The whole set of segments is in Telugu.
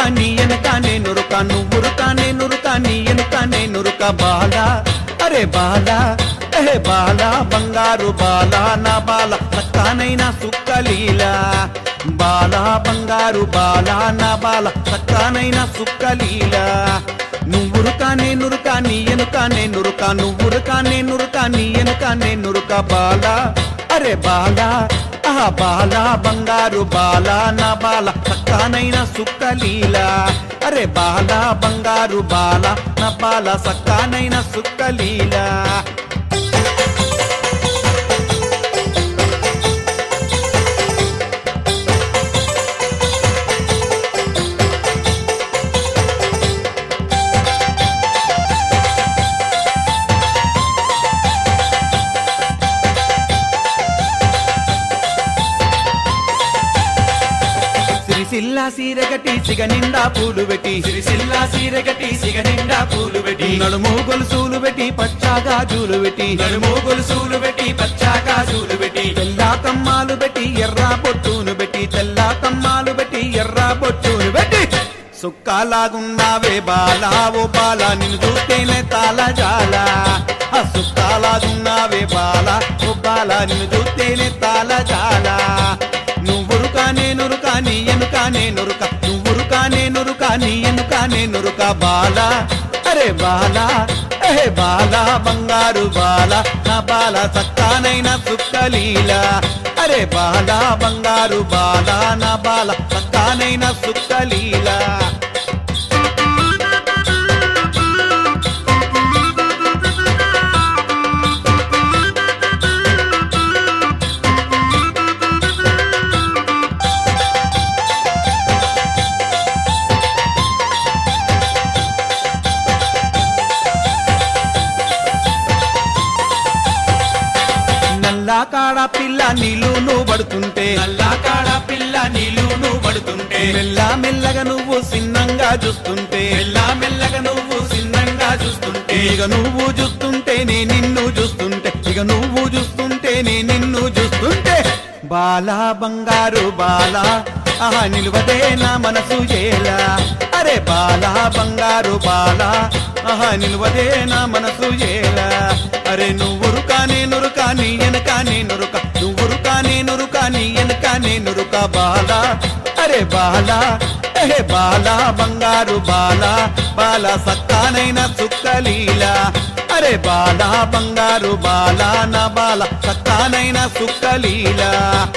నీ ఎనక నేనురుక నువ్వురుక నేనురుక నీ ఎనక నేనురుక బాల అరే బాల ఏ బాల బంగారు బాల నా బాల సక్కానైనా సుక్కలీలా బాల బంగారు బాల నా బాల సక్కానైనా సుక్కలీలా నువ్వురుక నేనురుక నీ ఎనుక నేనురుక నువ్వురుక నేనురుక నీ ఎనుక నేనురుక బాల అరే బాల ఆహా బాల బంగారు బాల నా బాల సక్కానైన సుక్కలీలా అరే బాల బంగారు బాల నా బాల సక్కానైన సుక్కలీలా సిరిసిల్ల సీరగటి సిగ నిండా పూలు పెట్టి సిరిసిల్ల సీరగటి సిగ నిండా పూలు పెట్టి నడుము గొలుసులు పెట్టి పచ్చాగా జూలు పెట్టి నడుము గొలుసులు పెట్టి పచ్చా కాజులు పెట్టి తెల్లా కమ్మాలు పెట్టి ఎర్ర బొట్టును పెట్టి తెల్లా కమ్మాలు పెట్టి ఎర్ర బొట్టును పెట్టి సుక్కాలాగున్నావే బాలా ఓ బాలా నిన్ను చూస్తేనే తాళ జాల ఆ సుక్కాలాగున్నావే బాలా ఓ బాలా నిన్ను చూస్తేనే తాళ జాల నువ్వురుక నేనురుక నీ ఎనుక నేనురుక నువ్వురుక నేనురుక నీ ఎనుక నేనురుక బాలా అరే బాలా ఏ బాలా బంగారు బాల నా బాల సక్కానైన సుక్కలీలా అరే బాలా బంగారు బాల నా బాల సక్కానైన సుక్కలీలా నల్లా కాడ పిల్ల నీళ్లు పడుతుంటే నల్లా కాడ పిల్ల నీళ్లు నువ్వు పడుతుంటే మెల్ల మెల్లగా నువ్వు సిన్నంగా చూస్తుంటే మెల్ల మెల్లగా నువ్వు సిన్నంగా చూస్తుంటే ఇక నువ్వు చూస్తుంటే నే నిన్ను చూస్తుంటే ఇక నువ్వు చూస్తుంటే నే నిన్ను చూస్తుంటే బాలా బంగారు బాలా ఆహా నిలువదే నా మనసు ఏలా అరే బాలా బంగారు బాలా ఆహా నిలువదే నా మనసు ఏలా అరే నువ్వురుక నేనురుక నీ ఎనక నేనురుక నువ్వురుక నేనురుక నీ ఎనక నేనురుక బాలా అరే బాలా ఏ బాలా బంగారు బాలా బాల సక్కానైన సుక్కలీలా అరే బాలా బంగారు బాలా నా బాల సక్కానైన సుక్కలీలా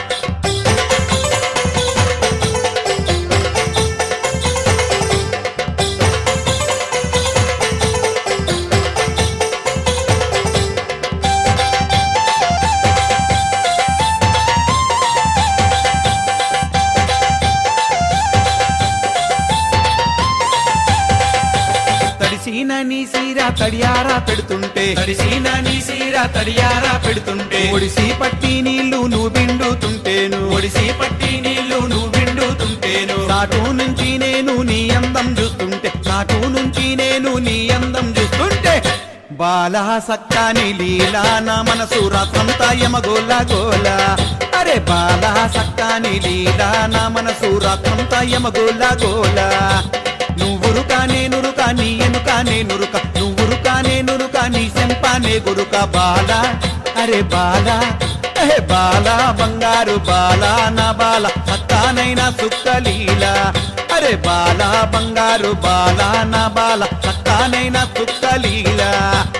తడిసిన నీ సీర తడియారా పెడుతుంటే తడిసిన నీ సీర తడియారా పెడుతుంటే ఒడిసి పట్టి నీళ్లు నువ్వు బిండుతుంటేను ఒడిసి పట్టి నీళ్లు నువ్వు బిండుతుంటేను నాటు నుంచి నేను నీ అందం చూస్తుంటే నాటు నుంచి నేను నీ అందం చూస్తుంటే బాలా సక్కాని లీలా నా మనసు రాత్రంతా యమగోల గోల అరే బాలా సక్కాని లీలా నా మనసు రాత్రంతా యమగోల గోల నువ్వురుక నేనురుక నీ ఎనుక నేనురుక నువ్వురుక నేనురుక నీ సెంపానే గురుక బాల అరే బాల ఏ బాల బంగారు బాల నా బాల సక్కానైనా సుక్కలీలా అరే బాల బంగారు బాల నా బాల సక్కానైనా సుక్కలీలా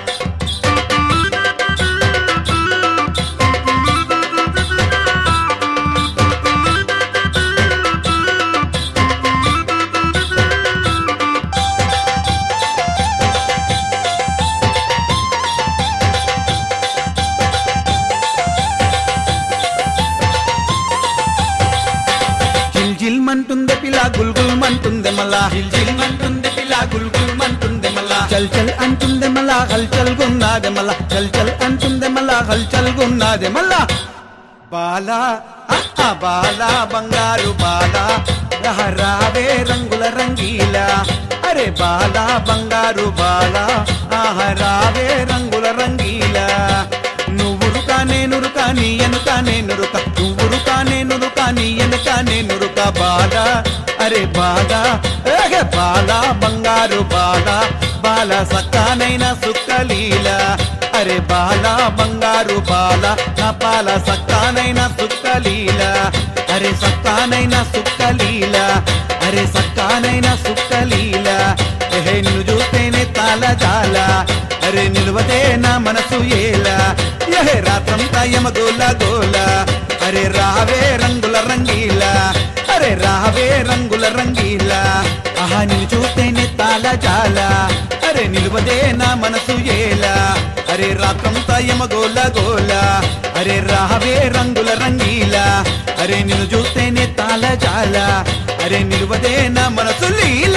జిల్ జిల్ మంటుందే పిల్ల గుల్ గుల్ మంటుందే మళ్ళా జిల్ జిల్ మంటుంది పిల్ల గుల్ గుల్ మంటుంది మళ్ళా చల్ చల్ అంటుందే మళ్ళా హల్చల్ గున్నాదే మళ్ళా చల్ చల్ అంటుందే మళ్ళా హల్చల్ గున్నాదే మళ్ళా బాలా అహ బాలా బంగారు బాలా రహ రావే రంగుల రంగీలా అరే బాలా బంగారు బాలా ఆహ రావే రంగుల రంగీలా నువ్వురుక నేనురుక నీ ఎనుక నేనురుక నువ్వురుక నేనురుక నీ ఎనుక నేనురుక బాలా అరే బాల ఏగే బాల బంగారు బాల బాల సక్కానైన సుక్కలీల అరే బాల బంగారు బాల నా బాల సక్కానైన సుక్కలీల అరే సక్కానైన సుక్కలీల అరే సక్కానైన సుక్కలీల ఏహే నిన్ను చూస్తేనే తాళ జాల అరే నిలువదే నా మనసు ఏలా ఏహే రాత్రంతా యమగోల గోల అరే రావే రంగుల రంగీల అరే రావే రంగుల రంగీల ఆహా నిన్ను చూస్తేనే తాళ జాల అరే నిలువదే నా మనసు ఏలా అరే రాత్రంతా యమగోల గోల అరే రావే రంగుల రంగీల అరే నిన్ను చూస్తేనే తాళ జాల అరే నిలువదే నా మనసు లీల